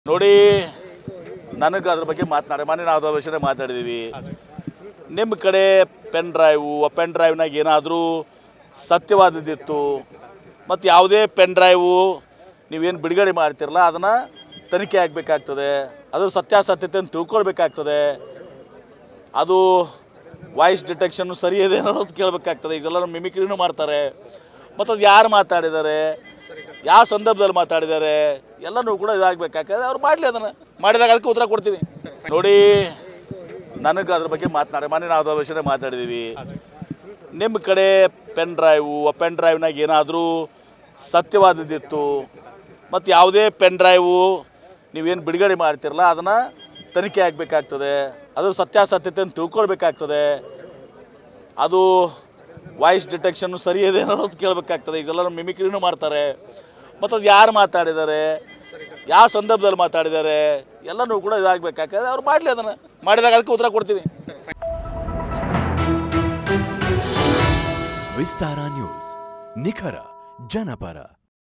ನೋಡಿ ನನಗೆ ಅದ್ರ ಬಗ್ಗೆ ಮಾತನಾಡಿ ಮೊನ್ನೆ ನಾವು ಅದ್ರ ವಿಷಯ ಮಾತಾಡಿದ್ದೀವಿ ನಿಮ್ಮ ಕಡೆ ಪೆನ್ ಡ್ರೈವು ಆ ಪೆನ್ ಡ್ರೈವ್ನಾಗ ಏನಾದರೂ ಸತ್ಯವಾದದ್ದಿತ್ತು ಮತ್ತು ಯಾವುದೇ ಪೆನ್ ಡ್ರೈವು ನೀವೇನು ಬಿಡುಗಡೆ ಮಾಡ್ತಿರಲ್ಲ ಅದನ್ನು ತನಿಖೆ ಆಗಬೇಕಾಗ್ತದೆ ಅದ್ರ ಸತ್ಯಾಸತ್ಯತೆಯನ್ನು ತಿಳ್ಕೊಳ್ಬೇಕಾಗ್ತದೆ ಅದು ವಾಯ್ಸ್ ಡಿಟೆಕ್ಷನ್ ಸರಿ ಇದೆ ಅನ್ನೋದು ಕೇಳಬೇಕಾಗ್ತದೆ ಈಗೆಲ್ಲ ಮಿಮಿಕ್ರಿನೂ ಮಾಡ್ತಾರೆ ಮತ್ತು ಅದು ಯಾರು ಮಾತಾಡಿದ್ದಾರೆ ಯಾವ ಸಂದರ್ಭದಲ್ಲಿ ಮಾತಾಡಿದ್ದಾರೆ ಎಲ್ಲನೂ ಕೂಡ ಇದಾಗಬೇಕಾಗ್ತದೆ ಅವ್ರು ಮಾಡಲಿ ಅದನ್ನು ಮಾಡಿದಾಗ ಅದಕ್ಕೆ ಉತ್ತರ ಕೊಡ್ತೀವಿ ನೋಡಿ ನನಗೆ ಅದ್ರ ಬಗ್ಗೆ ಮಾತನಾಡಿ ಮೊನ್ನೆ ನಾವು ಅದ್ರ ವಿಷಯ ಮಾತಾಡಿದ್ದೀವಿ ನಿಮ್ಮ ಕಡೆ ಪೆನ್ ಡ್ರೈವು ಆ ಪೆನ್ ಡ್ರೈವ್ನಾಗ ಏನಾದರೂ ಸತ್ಯವಾದದ್ದಿತ್ತು ಮತ್ತು ಯಾವುದೇ ಪೆನ್ ಡ್ರೈವು ನೀವೇನು ಬಿಡುಗಡೆ ಮಾಡ್ತಿರಲ್ಲ ಅದನ್ನು ತನಿಖೆ ಆಗಬೇಕಾಗ್ತದೆ ಅದ್ರ ಸತ್ಯಾಸತ್ಯತೆಯನ್ನು ತಿಳ್ಕೊಳ್ಬೇಕಾಗ್ತದೆ ಅದು ವಾಯ್ಸ್ ಡಿಟೆಕ್ಷನ್ ಸರಿ ಇದೆ ಅನ್ನೋದು ಕೇಳಬೇಕಾಗ್ತದೆ ಈಗೆಲ್ಲ ಮಿಮಿಕ್ರಿನೂ ಮಾಡ್ತಾರೆ ಮತ್ತು ಅದು ಯಾರು ಮಾತಾಡಿದ್ದಾರೆ ಯಾವ ಸಂದರ್ಭದಲ್ಲಿ ಮಾತಾಡಿದ್ದಾರೆ ಎಲ್ಲನೂ ಕೂಡ ಇದಾಗಬೇಕಾಗ್ತದೆ ಅವ್ರು ಮಾಡಲಿ ಅದನ್ನು ಮಾಡಿದಾಗ ಅದಕ್ಕೆ ಉತ್ತರ ಕೊಡ್ತೀವಿ ವಿಸ್ತಾರ ನ್ಯೂಸ್ ನಿಖರ ಜನಪರ